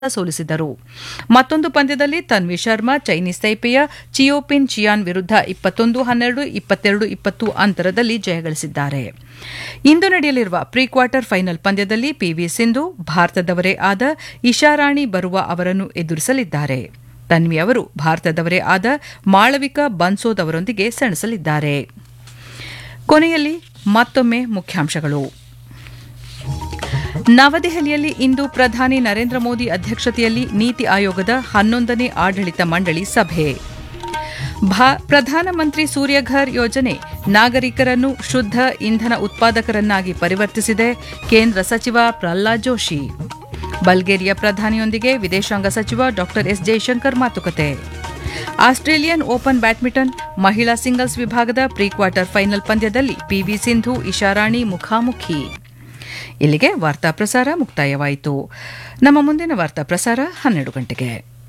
ಸೋಲಿಸಿದರು ಮತ್ತೊಂದು ಪಂದ್ಯದಲ್ಲಿ ತನ್ವಿ ಶರ್ಮಾ ಚೈನೀಸ್ ತೈಪೆಯ ಚಿಯೋಪಿನ್ ಚಿಯಾನ್ ವಿರುದ್ಧ ಇಪ್ಪತ್ತೊಂದು ಹನ್ನೆರಡು ಇಪ್ಪತ್ತೆರಡು ಇಪ್ಪತ್ತು ಅಂತರದಲ್ಲಿ ಜಯಗಳಿಸಿದ್ದಾರೆ ಇಂದು ನಡೆಯಲಿರುವ ಪ್ರೀ ಕ್ವಾರ್ಟರ್ ಫೈನಲ್ ಪಂದ್ಯದಲ್ಲಿ ಪಿವಿ ಸಿಂಧು ಭಾರತದವರೇ ಆದ ಇಶಾರಾಣಿ ಬರುವ ಅವರನ್ನು ಎದುರಿಸಲಿದ್ದಾರೆ ತನ್ವಿ ಅವರು ಭಾರತದವರೇ ಆದ ಮಾಳವಿಕಾ ಬನ್ಸೋದ್ ಅವರೊಂದಿಗೆ ಸೆಣಸಲಿದ್ದಾರೆ ಕೊನೆಯಲ್ಲಿ ಮತ್ತೊಮ್ಮೆ ಮುಖ್ಯಾಂಶಗಳು ನವದೆಹಲಿಯಲ್ಲಿ ಇಂದು ಪ್ರಧಾನಿ ನರೇಂದ್ರ ಮೋದಿ ಅಧ್ಯಕ್ಷತೆಯಲ್ಲಿ ನೀತಿ ಆಯೋಗದ ಹನ್ನೊಂದನೇ ಆಡಳಿತ ಮಂಡಳಿ ಸಭೆ ಪ್ರಧಾನಮಂತ್ರಿ ಸೂರ್ಯಘರ್ ಯೋಜನೆ ನಾಗರಿಕರನ್ನು ಶುದ್ಧ ಇಂಧನ ಉತ್ಪಾದಕರನ್ನಾಗಿ ಪರಿವರ್ತಿಸಿದೆ ಕೇಂದ್ರ ಸಚಿವ ಪ್ರಹ್ಲಾದ್ ಜೋಶಿ ಬಲ್ಗೇರಿಯಾ ಪ್ರಧಾನಿಯೊಂದಿಗೆ ವಿದೇಶಾಂಗ ಸಚಿವ ಡಾ ಎಸ್ ಜೈಶಂಕರ್ ಮಾತುಕತೆ ಆಸ್ಟ್ರೇಲಿಯನ್ ಓಪನ್ ಬ್ಯಾಡ್ಮಿಂಟನ್ ಮಹಿಳಾ ಸಿಂಗಲ್ಸ್ ವಿಭಾಗದ ಪ್ರೀ ಕ್ವಾರ್ಟರ್ ಫೈನಲ್ ಪಂದ್ಯದಲ್ಲಿ ಪಿವಿ ಸಿಂಧು ಇಶಾರಾಣಿ ಮುಖಾಮುಖಿ ಇಲ್ಲಿಗೆ ವಾರ್ತಾ ಪ್ರಸಾರ ಮುಕ್ತಾಯವಾಯಿತು ನಮ್ಮ ಮುಂದಿನ ವಾರ್ತಾ ಪ್ರಸಾರ ಹನ್ನೆರಡು ಗಂಟೆಗೆ